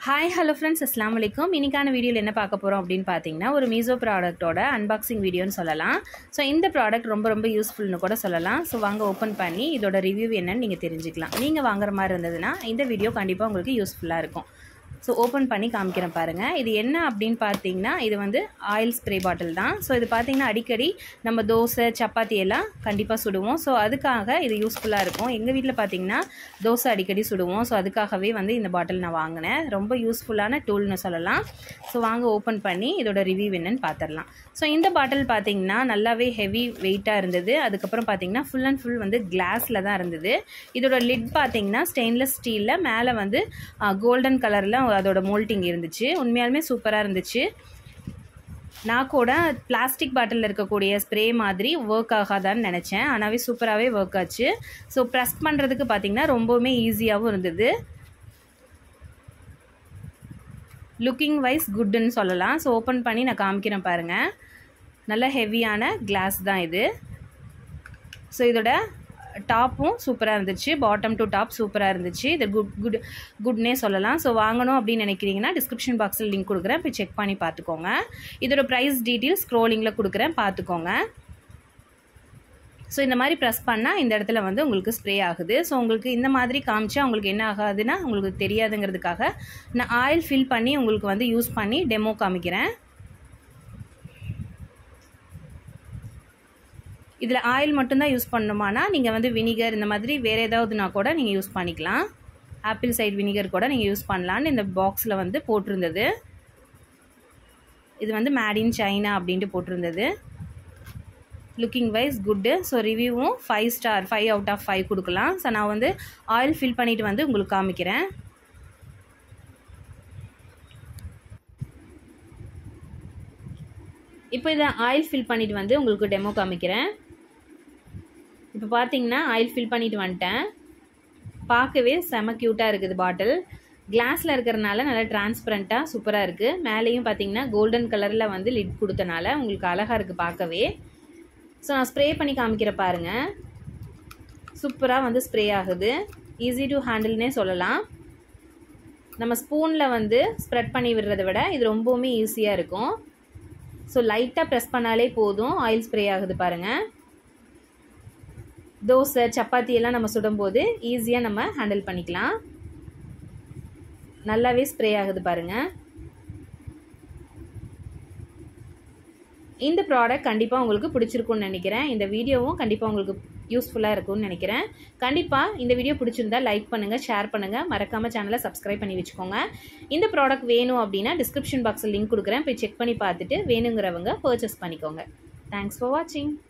hi hello friends அஸ்லாம் வலைக்கும் இன்னைக்கான வீடியோவில் என்ன பார்க்க போகிறோம் அப்படின்னு பார்த்தீங்கன்னா ஒரு மீசோ ப்ராடக்ட்டோட அன்பாக்சிங் வீடியோன்னு சொல்லலாம் ஸோ இந்த ப்ராடக்ட் ரொம்ப ரொம்ப யூஸ்ஃபுல்னு கூட சொல்லலாம் ஸோ வாங்க ஓப்பன் பண்ணி இதோட ரிவ்யூ என்னன்னு நீங்கள் தெரிஞ்சுக்கலாம் நீங்கள் வாங்குற மாதிரி இருந்ததுன்னா இந்த வீடியோ கண்டிப்பாக உங்களுக்கு யூஸ்ஃபுல்லாக இருக்கும் ஸோ ஓப்பன் பண்ணி காமிக்கிறேன் பாருங்கள் இது என்ன அப்படின்னு பார்த்தீங்கன்னா இது வந்து ஆயில் ஸ்ப்ரே பாட்டில் தான் ஸோ இது பார்த்தீங்கன்னா அடிக்கடி நம்ம தோசை சப்பாத்தி எல்லாம் கண்டிப்பாக சுடுவோம் ஸோ அதுக்காக இது யூஸ்ஃபுல்லாக இருக்கும் எங்கள் வீட்டில் பார்த்தீங்கன்னா தோசை அடிக்கடி சுடுவோம் ஸோ அதுக்காகவே வந்து இந்த பாட்டில் நான் வாங்கினேன் ரொம்ப யூஸ்ஃபுல்லான டூல்னு சொல்லலாம் ஸோ வாங்க ஓப்பன் பண்ணி இதோட ரிவ்யூ என்னன்னு பார்த்துடலாம் ஸோ இந்த பாட்டில் பார்த்தீங்கன்னா நல்லாவே ஹெவி வெயிட்டாக இருந்தது அதுக்கப்புறம் பார்த்தீங்கன்னா ஃபுல் அண்ட் ஃபுல் வந்து கிளாஸில் தான் இருந்தது இதோட லிட் பார்த்தீங்கன்னா ஸ்டெயின்லெஸ் ஸ்டீலில் மேலே வந்து கோல்டன் கலரில் அதோட மோல்ட்டிங் இருந்துச்சு உண்மையாலுமே சூப்பராக இருந்துச்சு நான் கூட பிளாஸ்டிக் பாட்டிலில் இருக்கக்கூடிய ஸ்ப்ரே மாதிரி ஒர்க் ஆகாதான்னு நினச்சேன் ஆனாவே சூப்பராகவே ஒர்க் ஆச்சு ஸோ ப்ரெஸ் பண்ணுறதுக்கு பார்த்திங்கன்னா ரொம்பவுமே ஈஸியாகவும் இருந்தது லுக்கிங் வைஸ் குட்டுன்னு சொல்லலாம் ஸோ ஓப்பன் பண்ணி நான் காமிக்கிறேன் பாருங்கள் நல்ல ஹெவியான கிளாஸ் தான் இது ஸோ இதோட டாப்பும் சூப்பராக இருந்துச்சு பாட்டம் டு டாப் சூப்பராக இருந்துச்சு இது குட் குட் குட்னே சொல்லலாம் ஸோ வாங்கணும் அப்படின்னு நினைக்கிறீங்கன்னா டிஸ்கிரிப்ஷன் பாக்ஸில் லிங்க் கொடுக்குறேன் போய் செக் பண்ணி பார்த்துக்கோங்க இதோட ப்ரைஸ் டீட்டெயில்ஸ் ஸ்க்ரோலிங்கில் கொடுக்குறேன் பார்த்துக்கோங்க ஸோ இந்த மாதிரி ப்ரெஸ் பண்ணால் இந்த இடத்துல வந்து உங்களுக்கு ஸ்ப்ரே ஆகுது ஸோ உங்களுக்கு இந்த மாதிரி காமிச்சா உங்களுக்கு என்ன ஆகாதுன்னா உங்களுக்கு தெரியாதுங்கிறதுக்காக நான் ஆயில் ஃபில் பண்ணி உங்களுக்கு வந்து யூஸ் பண்ணி டெமோ காமிக்கிறேன் இதில் ஆயில் மட்டும்தான் யூஸ் பண்ணணுமானா நீங்கள் வந்து வினிகர் இந்த மாதிரி வேறு ஏதாவதுனா கூட நீங்கள் யூஸ் பண்ணிக்கலாம் ஆப்பிள் சைட் வினிகர் கூட நீங்கள் யூஸ் பண்ணலான்னு இந்த பாக்ஸில் வந்து போட்டிருந்தது இது வந்து மேட் இன் சைனா அப்படின்ட்டு போட்டிருந்தது லுக்கிங் வைஸ் குட்டு ஸோ ரிவ்யூவும் five star five out of five கொடுக்கலாம் ஸோ நான் வந்து ஆயில் ஃபில் பண்ணிவிட்டு வந்து உங்களுக்கு காமிக்கிறேன் இப்போ இதை ஆயில் ஃபில் பண்ணிவிட்டு வந்து உங்களுக்கு டெமோ காமிக்கிறேன் இப்போ பார்த்தீங்கன்னா ஆயில் ஃபில் பண்ணிட்டு வந்துட்டேன் பார்க்கவே செம க்யூட்டாக இருக்குது பாட்டில் கிளாஸில் இருக்கிறனால நல்லா டிரான்ஸ்பரண்ட்டாக சூப்பராக இருக்குது மேலேயும் பார்த்தீங்கன்னா கோல்டன் கலரில் வந்து லிட் கொடுத்தனால உங்களுக்கு அழகாக இருக்குது பார்க்கவே ஸோ நான் ஸ்ப்ரே பண்ணி காமிக்கிற பாருங்கள் சூப்பராக வந்து ஸ்ப்ரே ஆகுது ஈஸி டு ஹேண்டில்னே சொல்லலாம் நம்ம ஸ்பூனில் வந்து ஸ்ப்ரெட் பண்ணி விடுறத விட இது ரொம்பவுமே ஈஸியாக இருக்கும் ஸோ லைட்டாக ப்ரெஸ் பண்ணாலே போதும் ஆயில் ஸ்ப்ரே ஆகுது பாருங்கள் தோசை சப்பாத்தி எல்லாம் நம்ம சுடும்போது ஈஸியாக நம்ம ஹேண்டில் பண்ணிக்கலாம் நல்லாவே ஸ்ப்ரே ஆகுது பாருங்கள் இந்த ப்ராடக்ட் கண்டிப்பாக உங்களுக்கு பிடிச்சிருக்கும்னு நினைக்கிறேன் இந்த வீடியோவும் கண்டிப்பாக உங்களுக்கு யூஸ்ஃபுல்லாக இருக்கும்னு நினைக்கிறேன் கண்டிப்பாக இந்த வீடியோ பிடிச்சிருந்தா லைக் பண்ணுங்கள் ஷேர் பண்ணுங்கள் மறக்காமல் சேனலை சப்ஸ்கிரைப் பண்ணி வச்சுக்கோங்க இந்த ப்ராடக்ட் வேணும் அப்படின்னா டிஸ்கிரிப்ஷன் பாக்ஸில் லிங்க் கொடுக்குறேன் போய் செக் பண்ணி பார்த்துட்டு வேணுங்கிறவங்க பர்ச்சேஸ் பண்ணிக்கோங்க தேங்க்ஸ் ஃபார் வாட்சிங்